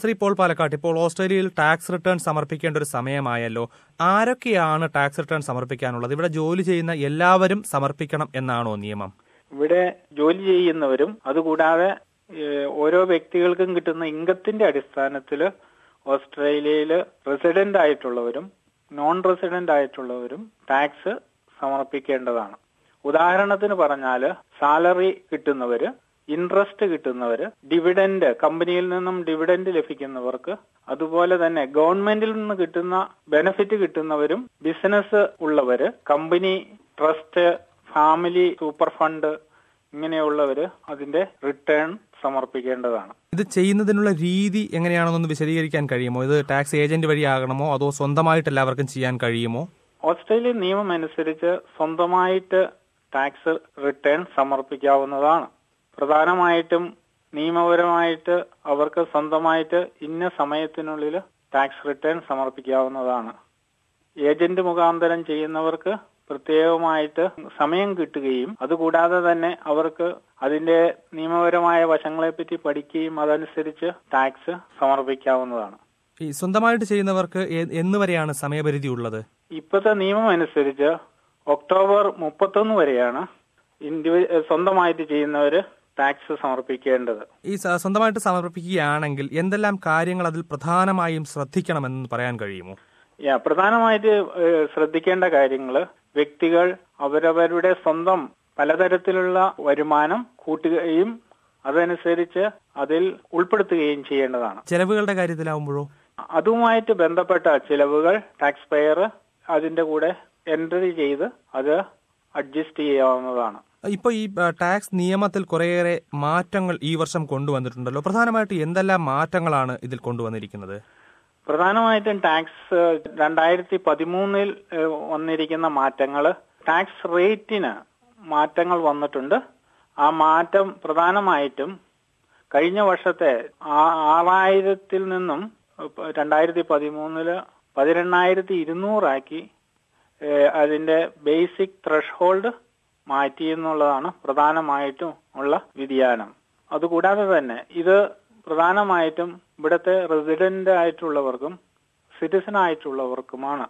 Shri Paul പാലക്കാട്ട് ഇപ്പോൾ ഓസ്ട്രേലിയയിൽ ടാക്സ് റിട്ടേൺ സമർപ്പിക്കേണ്ട ഒരു സമയമായല്ലോ ആരൊക്കെയാണ് ടാക്സ് റിട്ടേൺ സമർപ്പിക്കാനുള്ളത് ഇവിടെ ജോലി ചെയ്യുന്ന എല്ലാവരും സമർപ്പിക്കണം എന്നാണോ നിയമം ഇവിടെ ജോലി ചെയ്യുന്നവരും അതുകൂടാതെ ഏഹ്, ഓരോ വ്യക്തികൾക്കും കിട്ടുന്ന ഇൻകത്തിന്റെ അടിസ്ഥാനത്തിൽ ഓസ്ട്രേലിയയിൽ റെസിഡന്റ് ആയിട്ടുള്ളവരും നോൺ റെസിഡന്റ് ആയിട്ടുള്ളവരും ടാക്സ് സമർപ്പിക്കേണ്ടതാണ് ഉദാഹരണത്തിന് പറഞ്ഞാൽ സാലറി കിട്ടുന്നവര് ഇൻട്രസ്റ്റ് കിട്ടുന്നവര് ഡിവിഡന്റ് കമ്പനിയിൽ നിന്നും ഡിവിഡന്റ് ലഭിക്കുന്നവർക്ക് അതുപോലെ തന്നെ ഗവൺമെന്റിൽ നിന്ന് കിട്ടുന്ന ബെനിഫിറ്റ് കിട്ടുന്നവരും ബിസിനസ് ഉള്ളവര് company trust family super fund ഇങ്ങനെയുള്ളവര് അതിന്റെ റിട്ടേൺ സമർപ്പിക്കേണ്ടതാണ് ഇത് ചെയ്യുന്നതിനുള്ള രീതി എങ്ങനെയാണെന്നൊന്ന് വിശദീകരിക്കാൻ കഴിയുമോ ഇത് ടാക്സ് ഏജന്റ് വഴി ആകണമോ അതോ സ്വന്തമായിട്ട് എല്ലാവർക്കും ചെയ്യാൻ കഴിയുമോ ഓസ്ട്രേലിയൻ നിയമം അനുസരിച്ച് സ്വന്തമായിട്ട് ടാക്സ് റിട്ടേൺ സമർപ്പിക്കാവുന്നതാണ് പ്രധാനമായിട്ടും നിയമപരമായിട്ട് അവർക്ക് സ്വന്തമായിട്ട് ഇന്ന സമയത്തിനുള്ളിൽ ടാക്സ് റിട്ടേൺ സമർപ്പിക്കാവുന്നതാണ് ഏജന്റ് മുഖാന്തരം ചെയ്യുന്നവർക്ക് പ്രത്യേകമായിട്ട് സമയം കിട്ടുകയും അതുകൂടാതെ തന്നെ അവർക്ക് അതിന്റെ നിയമപരമായ വശങ്ങളെപ്പറ്റി പഠിക്കുകയും അതനുസരിച്ച് ടാക്സ് സമർപ്പിക്കാവുന്നതാണ് ഈ സ്വന്തമായിട്ട് ചെയ്യുന്നവർക്ക് എ- എന്ന് വരെയാണ് സമയപരിധി ഉള്ളത് ഇപ്പോഴത്തെ നിയമം അനുസരിച്ച് ഒക്ടോബർ മുപ്പത്തൊന്ന് വരെയാണ് ഇൻഡിവി സ്വന്തമായിട്ട് ചെയ്യുന്നവര് ടാക്സ് സമർപ്പിക്കേണ്ടത് ഈ സ- സ്വന്തമായിട്ട് സമർപ്പിക്കുകയാണെങ്കിൽ എന്തെല്ലാം കാര്യങ്ങൾ അതിൽ പ്രധാനമായും ശ്രദ്ധിക്കണമെന്ന് പറയാൻ കഴിയുമോ യാ പ്രധാനമായിട്ട് ഏഹ്, ശ്രദ്ധിക്കേണ്ട കാര്യങ്ങൾ വ്യക്തികൾ അവരവരുടെ സ്വന്തം പലതരത്തിലുള്ള വരുമാനം കൂട്ടുകയും അതനുസരിച്ച് അതിൽ ഉൾപ്പെടുത്തുകയും ചെയ്യേണ്ടതാണ് ചെലവുകളുടെ കാര്യത്തിലാവുമ്പോഴോ അതുമായിട്ട് ബന്ധപ്പെട്ട ചിലവുകൾ ടാക്സ് പെയർ അതിന്റെ കൂടെ എൻട്രി ചെയ്ത് അത് അഡ്ജസ്റ്റ് ചെയ്യാവുന്നതാണ് ഇപ്പൊ ഈ ആ, ടാക്സ് നിയമത്തിൽ കുറേയേറെ മാറ്റങ്ങൾ ഈ വർഷം കൊണ്ടുവന്നിട്ടുണ്ടല്ലോ പ്രധാനമായിട്ട് എന്തെല്ലാം മാറ്റങ്ങളാണ് ഇതിൽ കൊണ്ടുവന്നിരിക്കുന്നത് പ്രധാനമായിട്ടും ടാക്സ് രണ്ടായിരത്തി പതിമൂന്നിൽ ഏഹ്, വന്നിരിക്കുന്ന മാറ്റങ്ങൾ ടാക്സ് റേറ്റിന് മാറ്റങ്ങൾ വന്നിട്ടുണ്ട് ആ മാറ്റം പ്രധാനമായിട്ടും കഴിഞ്ഞ വർഷത്തെ ആ- ആറായിരത്തിൽ നിന്നും ഇപ്പൊ രണ്ടായിരത്തി പതിമൂന്നില് പതിനെണ്ണായിരത്തി ഇരുന്നൂറാക്കി ഏഹ്, അതിന്റെ ബേസിക് ത്രഷ് ഹോൾഡ് മാറ്റി എന്നുള്ളതാണ് പ്രധാനമായിട്ടും ഉള്ള വ്യതിയാനം അതുകൂടാതെ തന്നെ ഇത് പ്രധാനമായിട്ടും ഇവിടുത്തെ റെസിഡന്റ് ആയിട്ടുള്ളവർക്കും സിറ്റിസൺ ആയിട്ടുള്ളവർക്കുമാണ്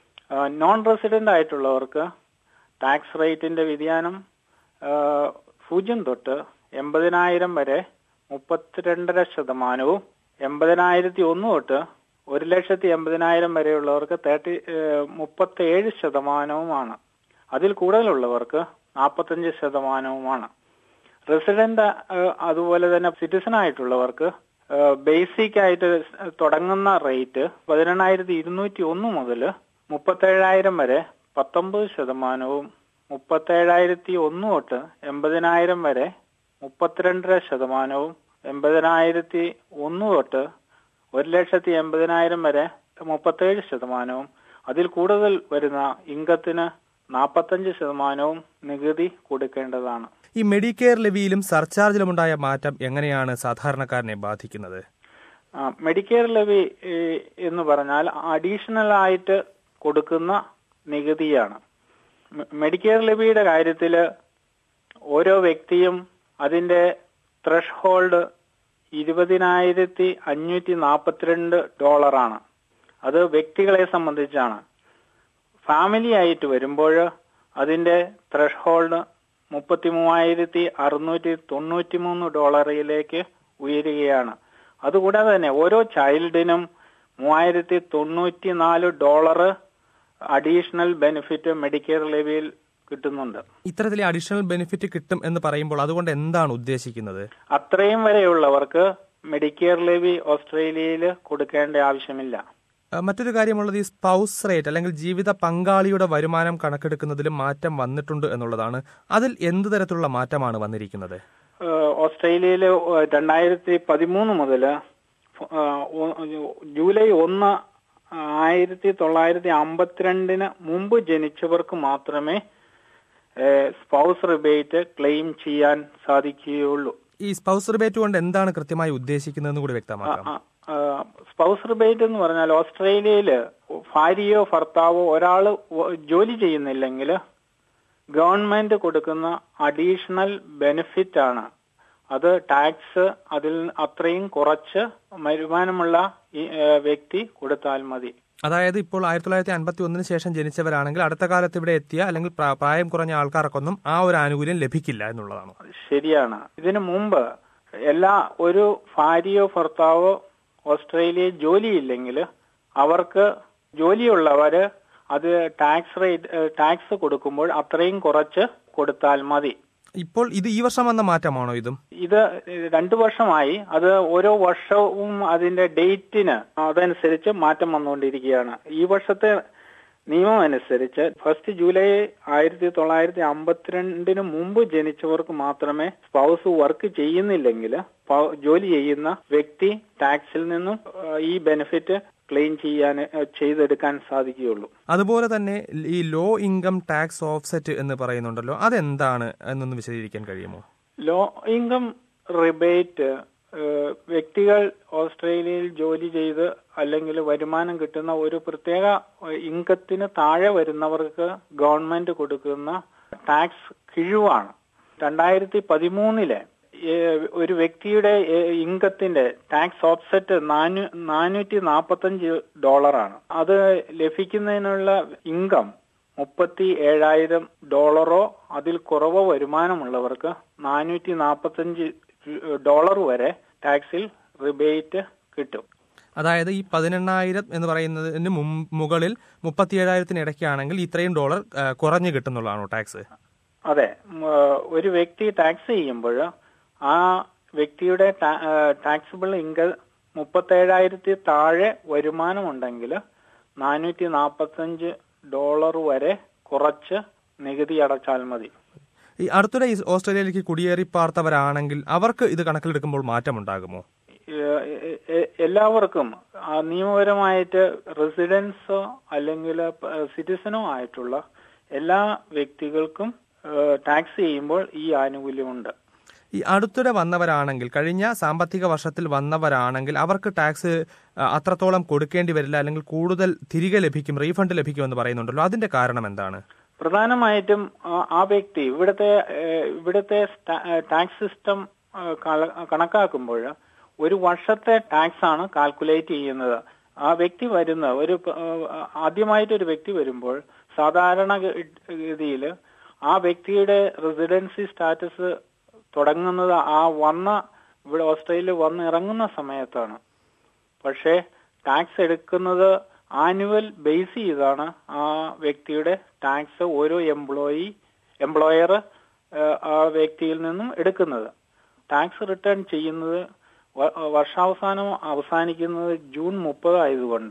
നോൺ റെസിഡന്റ് ആയിട്ടുള്ളവർക്ക് ടാക്സ് റേറ്റിന്റെ വ്യതിയാനം ആ, പൂജ്യം തൊട്ട് എൺപതിനായിരം വരെ മുപ്പത്തിരണ്ടര ശതമാനവും എൺപതിനായിരത്തി ഒന്ന് തൊട്ട് ഒരു ലക്ഷത്തി എൺപതിനായിരം വരെയുള്ളവർക്ക് തേർട്ടി മുപ്പത്തി ഏഴ് ശതമാനവുമാണ് അതിൽ കൂടുതലുള്ളവർക്ക് നാൽപ്പത്തഞ്ച് ശതമാനവുമാണ് റെസിഡന്റ് അതുപോലെ തന്നെ സിറ്റിസൺ ആയിട്ടുള്ളവർക്ക് ബേസിക് ആയിട്ട് തുടങ്ങുന്ന റേറ്റ് പതിനെണ്ണായിരത്തി ഇരുന്നൂറ്റി ഒന്ന് മുതൽ മുപ്പത്തേഴായിരം വരെ പത്തൊമ്പത് ശതമാനവും മുപ്പത്തേഴായിരത്തി ഒന്ന് തൊട്ട് എൺപതിനായിരം വരെ മുപ്പത്തിരണ്ടര ശതമാനവും എൺപതിനായിരത്തി ഒന്ന് തൊട്ട് ഒരു ലക്ഷത്തി എൺപതിനായിരം വരെ മുപ്പത്തേഴ് ശതമാനവും അതിൽ കൂടുതൽ വരുന്ന ഇൻകത്തിന് നാൽപ്പത്തഞ്ച് ശതമാനവും നികുതി കൊടുക്കേണ്ടതാണ് ഈ മെഡിക്കെയർ ലെവിയിലും സർചാർജിലുമുണ്ടായ മാറ്റം എങ്ങനെയാണ് സാധാരണക്കാരനെ ബാധിക്കുന്നത് ആ, മെഡിക്കെയർ ലെവി ഏ, എന്ന് പറഞ്ഞാൽ അഡീഷണൽ ആയിട്ട് കൊടുക്കുന്ന നികുതിയാണ് മെ- മെഡിക്കെയർ ലെവിയുടെ കാര്യത്തിൽ ഓരോ വ്യക്തിയും അതിന്റെ ത്രഷ് ഹോൾഡ് ഇരുപതിനായിരത്തി അഞ്ഞൂറ്റി നാൽപ്പത്തിരണ്ട് ഡോളറാണ് അത് വ്യക്തികളെ സംബന്ധിച്ചാണ് ഫാമിലി ആയിട്ട് വരുമ്പോൾ അതിന്റെ ത്രഷ് ഹോൾഡ് മുപ്പത്തി മൂവായിരത്തി അറുന്നൂറ്റി തൊണ്ണൂറ്റി മൂന്ന് ഡോളറിലേക്ക് ഉയരുകയാണ് അതുകൂടാതെ തന്നെ ഓരോ ചൈൽഡിനും മൂവായിരത്തി തൊണ്ണൂറ്റി നാല് ഡോളർ അഡീഷണൽ ബെനിഫിറ്റ് മെഡിക്കെയർ ലെവിയിൽ കിട്ടുന്നുണ്ട് ഇത്തരത്തിലെ അഡീഷണൽ ബെനിഫിറ്റ് കിട്ടും എന്ന് പറയുമ്പോൾ അതുകൊണ്ട് എന്താണ് ഉദ്ദേശിക്കുന്നത് അത്രയും വരെയുള്ളവർക്ക് മെഡിക്കെയർ ലെവി ഓസ്ട്രേലിയയിൽ കൊടുക്കേണ്ട ആവശ്യമില്ല ആ, മറ്റൊരു കാര്യമുള്ളത് ഈ സ്പൗസ് റേറ്റ് അല്ലെങ്കിൽ ജീവിത പങ്കാളിയുടെ വരുമാനം കണക്കെടുക്കുന്നതിലും മാറ്റം വന്നിട്ടുണ്ട് എന്നുള്ളതാണ് അതിൽ എന്ത് തരത്തിലുള്ള മാറ്റമാണ് വന്നിരിക്കുന്നത് ഏഹ് ഓസ്ട്രേലിയയിൽ രണ്ടായിരത്തി പതിമൂന്ന് മുതൽ ജൂലൈ ഒന്ന് ആയിരത്തി തൊള്ളായിരത്തി അമ്പത്തിരണ്ടിന് മുമ്പ് ജനിച്ചവർക്ക് മാത്രമേ സ്പൗസ് റിബേറ്റ് ക്ലെയിം ചെയ്യാൻ സാധിക്കുകയുള്ളൂ ഈ സ്പൗസ് റിബേറ്റ് കൊണ്ട് എന്താണ് കൃത്യമായി ഉദ്ദേശിക്കുന്നതെന്ന് കൂടി വ്യക്തമാക്കാം സ്പൗസ് റിബേറ്റ് എന്ന് പറഞ്ഞാൽ ഓസ്ട്രേലിയയിൽ ഭാര്യയോ ഭർത്താവോ ഒരാൾ ജോലി ചെയ്യുന്നില്ലെങ്കിൽ ഗവൺമെന്റ് കൊടുക്കുന്ന അഡീഷണൽ ബെനിഫിറ്റ് ആണ് അത് ടാക്സ് അതിൽ അത്രയും കുറച്ച് വരുമാനമുള്ള ഈ, ഏഹ്, വ്യക്തി കൊടുത്താൽ മതി അതായത് ഇപ്പോൾ ആയിരത്തി തൊള്ളായിരത്തി അൻപത്തി ഒന്നിന് ശേഷം ജനിച്ചവരാണെങ്കിൽ അടുത്ത കാലത്ത് ഇവിടെ എത്തിയ അല്ലെങ്കിൽ പ്രാ- പ്രായം കുറഞ്ഞ ആൾക്കാർക്കൊന്നും ആ ഒരു ആനുകൂല്യം ലഭിക്കില്ല എന്നുള്ളതാണോ ശരിയാണ് ഇതിനു മുമ്പ് എല്ലാ ഒരു ഭാര്യയോ ഭർത്താവോ ഓസ്ട്രേലിയയിൽ ജോലിയില്ലെങ്കിൽ അവർക്ക് ജോലിയുള്ളവര് അത് ടാക്സ് റേറ്റ് ടാക്സ് കൊടുക്കുമ്പോൾ അത്രയും കുറച്ച് കൊടുത്താൽ മതി ഇപ്പോൾ ഇത് ഈ വർഷം വന്ന മാറ്റമാണോ ഇതും ഇത് രണ്ടു വർഷമായി അത് ഓരോ വർഷവും അതിന്റെ ഡേറ്റിന് അതനുസരിച്ച് മാറ്റം വന്നുകൊണ്ടിരിക്കുകയാണ് ഈ വർഷത്തെ നിയമം അനുസരിച്ച് ഫസ്റ്റ് ജൂലൈ ആയിരത്തി തൊള്ളായിരത്തി അമ്പത്തിരണ്ടിന് മുമ്പ് ജനിച്ചവർക്ക് മാത്രമേ സ്പൗസ് വർക്ക് ചെയ്യുന്നില്ലെങ്കിൽ പ- ജോലി ചെയ്യുന്ന വ്യക്തി ടാക്സിൽ നിന്നും ആ, ഈ ബെനിഫിറ്റ് ക്ലെയിം ചെയ്യാൻ ആ, ചെയ്തെടുക്കാൻ സാധിക്കുകയുള്ളൂ അതുപോലെ തന്നെ ഈ ലോ ഇൻകം ടാക്സ് ഓഫ്സെറ്റ് എന്ന് പറയുന്നുണ്ടല്ലോ അതെന്താണ് എന്നൊന്ന് വിശദീകരിക്കാൻ കഴിയുമോ ലോ ഇൻകം റിബേറ്റ് ഏഹ്, വ്യക്തികൾ ഓസ്ട്രേലിയയിൽ ജോലി ചെയ്ത് അല്ലെങ്കിൽ വരുമാനം കിട്ടുന്ന ഒരു പ്രത്യേക ഏഹ്, ഇൻകത്തിന് താഴെ വരുന്നവർക്ക് ഗവൺമെന്റ് കൊടുക്കുന്ന ടാക്സ് കിഴിവാണ് രണ്ടായിരത്തി പതിമൂന്നിലെ ഏഹ്, ഒരു വ്യക്തിയുടെ ഏഹ്, ഇൻകത്തിന്റെ ടാക്സ് ഓഫ്സെറ്റ് നാനൂ നാനൂറ്റി നാൽപ്പത്തഞ്ച് ഡോളറാണ് അത് ലഭിക്കുന്നതിനുള്ള ഇൻകം മുപ്പത്തി ഏഴായിരം ഡോളറോ അതിൽ കുറവോ വരുമാനമുള്ളവർക്ക് നാനൂറ്റി നാൽപ്പത്തഞ്ച് ഡോളർ വരെ ടാക്സിൽ റിബേറ്റ് കിട്ടും അതായത് ഈ പതിനെണ്ണായിരം എന്ന് പറയുന്നതിന് മും- മുകളിൽ മുപ്പത്തിയേഴായിരത്തിന് ഇടയ്ക്കാണെങ്കിൽ ഇത്രയും ഡോളർ ആ, കുറഞ്ഞു കിട്ടുന്നുള്ളതാണോ ടാക്സ് അതെ ഉം, ആ, ഒരു വ്യക്തി ടാക്സ് ചെയ്യുമ്പോൾ ആ വ്യക്തിയുടെ ടാക്സിബിൾ ഇൻകം മുപ്പത്തേഴായിരത്തി താഴെ വരുമാനമുണ്ടെങ്കിൽ നാനൂറ്റി നാൽപ്പത്തഞ്ച് ഡോളർ വരെ കുറച്ച് നികുതി അടച്ചാൽ മതി ഈ അടുത്തിടെ ഈ ഓസ്ട്രേലിയയിലേക്ക് കുടിയേറി പാർത്തവരാണെങ്കിൽ അവർക്ക് ഇത് കണക്കിലെടുക്കുമ്പോൾ മാറ്റമുണ്ടാകുമോ ഏഹ് എ- എ- എല്ലാവർക്കും ആ നിയമപരമായിട്ട് റെസിഡൻസോ അല്ലെങ്കിൽ സിറ്റിസണോ ആയിട്ടുള്ള എല്ലാ വ്യക്തികൾക്കും ടാക്സ് ചെയ്യുമ്പോൾ ഈ ആനുകൂല്യമുണ്ട് ഈ അടുത്തിടെ വന്നവരാണെങ്കിൽ കഴിഞ്ഞ സാമ്പത്തിക വർഷത്തിൽ വന്നവരാണെങ്കിൽ അവർക്ക് ടാക്സ് ആ, അത്രത്തോളം കൊടുക്കേണ്ടി വരില്ല അല്ലെങ്കിൽ കൂടുതൽ തിരികെ ലഭിക്കും റീഫണ്ട് ലഭിക്കുമെന്ന് പറയുന്നുണ്ടല്ലോ അതിന്റെ കാരണം എന്താണ് പ്രധാനമായിട്ടും ആ- ആ വ്യക്തി ഇവിടുത്തെ ഏഹ് ഇവിടുത്തെ ടാക്സ് സിസ്റ്റം കണക്കാക്കുമ്പോൾ ഒരു വർഷത്തെ ടാക്സ് ആണ് കാൽക്കുലേറ്റ് ചെയ്യുന്നത് ആ വ്യക്തി വരുന്ന ഒരു പ- ആ, ആദ്യമായിട്ട് ഒരു വ്യക്തി വരുമ്പോൾ സാധാരണ ഗതിയിൽ ആ വ്യക്തിയുടെ റെസിഡൻസി സ്റ്റാറ്റസ് തുടങ്ങുന്നത് ആ വന്ന ഇവിടെ ഓസ്ട്രേലിയ വന്ന് ഇറങ്ങുന്ന സമയത്താണ് പക്ഷേ ടാക്സ് എടുക്കുന്നത് ആനുവൽ ബേസ് ചെയ്താണ് ആ വ്യക്തിയുടെ ടാക്സ് ഓരോ എംപ്ലോയി എംപ്ലോയർ ആ വ്യക്തിയിൽ നിന്നും എടുക്കുന്നത് ടാക്സ് റിട്ടേൺ ചെയ്യുന്നത് വ- വർഷാവസാനം അവസാനിക്കുന്നത് ജൂൺ മുപ്പത് ആയതുകൊണ്ട്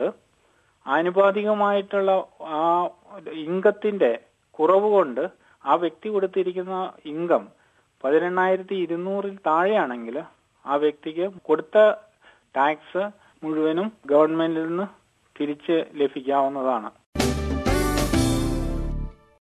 ആനുപാതികമായിട്ടുള്ള ആ ഇൻകത്തിന്റെ കുറവ് കൊണ്ട് ആ വ്യക്തി കൊടുത്തിരിക്കുന്ന ഇൻകം പതിനെണ്ണായിരത്തി ഇരുന്നൂറിൽ താഴെയാണെങ്കിൽ ആ വ്യക്തിക്ക് കൊടുത്ത ടാക്സ് മുഴുവനും ഗവൺമെന്റിൽ നിന്ന് തിരിച്ച് ലഭിക്കാവുന്നതാണ്